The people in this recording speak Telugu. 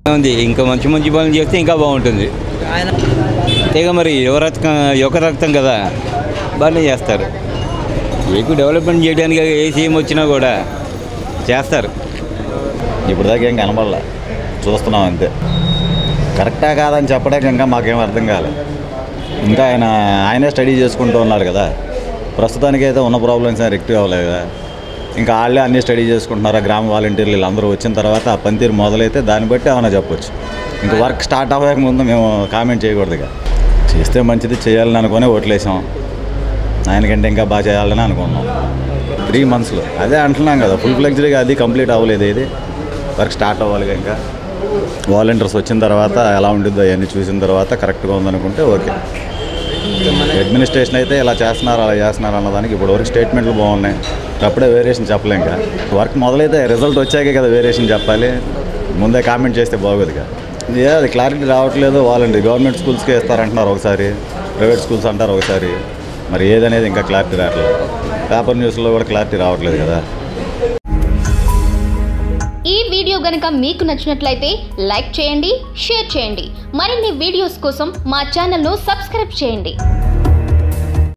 ఉంది ఇంకా మంచి మంచి పనులు చేస్తే ఇంకా బాగుంటుంది ఆయన ఇక మరి యువరక్తం యువక రక్తం కదా బాగానే చేస్తారు ఎక్కువ డెవలప్మెంట్ చేయడానికి ఏ సీఎం వచ్చినా కూడా చేస్తారు ఇప్పుడు దాకా ఏం కనబడలే చూస్తున్నాం అంతే కరెక్టా కాదని చెప్పడానికి ఇంకా మాకేం అర్థం కాలేదు ఇంకా ఆయన ఆయనే స్టడీ చేసుకుంటూ ఉన్నారు కదా ప్రస్తుతానికి అయితే ఉన్న ప్రాబ్లమ్స్ రెక్టివ్ అవ్వలేదు కదా ఇంకా వాళ్ళే అన్నీ స్టడీ చేసుకుంటున్నారు ఆ గ్రామ వాలంటీర్లు వీళ్ళందరూ వచ్చిన తర్వాత ఆ పనితీరు మొదలైతే దాన్ని బట్టి ఏమైనా చెప్పొచ్చు ఇంకా వర్క్ స్టార్ట్ అవ్వక ముందు మేము కామెంట్ చేయకూడదు ఇక చేస్తే మంచిది చేయాలని అనుకుని ఓట్లేసాం ఆయనకంటే ఇంకా బాగా చేయాలని అనుకున్నాం త్రీ మంత్స్లో అదే అంటున్నాం కదా ఫుల్ ఫ్లెక్స్డ్గా అది కంప్లీట్ అవ్వలేదు ఇది వర్క్ స్టార్ట్ అవ్వాలి ఇంకా వాలంటీర్స్ వచ్చిన తర్వాత ఎలా ఉంటుందో అవన్నీ చూసిన తర్వాత కరెక్ట్గా ఉందనుకుంటే ఓకే అడ్మినిస్ట్రేషన్ అయితే ఇలా చేస్తున్నారు అలా చేస్తున్నారు అన్నదానికి ఇప్పుడు వరకు స్టేట్మెంట్లు బాగున్నాయి అప్పుడే వేరియేషన్ చెప్పలేం ఇంకా వర్క్ మొదలైతే రిజల్ట్ వచ్చాకే కదా వేరియేషన్ చెప్పాలి ముందే కామెంట్ చేస్తే బాగోదు కదా ఏ అది క్లారిటీ రావట్లేదు వాలంటీర్ గవర్నమెంట్ స్కూల్స్కే ఇస్తారంటున్నారు ఒకసారి ప్రైవేట్ స్కూల్స్ అంటారు ఒకసారి మరి ఏదనేది ఇంకా క్లారిటీ రావట్లేదు పేపర్ న్యూస్లో కూడా క్లారిటీ రావట్లేదు కదా ఈ వీడియో గనుక మీకు నచ్చినట్లయితే లైక్ చేయండి షేర్ చేయండి మరిన్ని వీడియోస్ కోసం మా ఛానల్ను సబ్స్క్రైబ్ చేయండి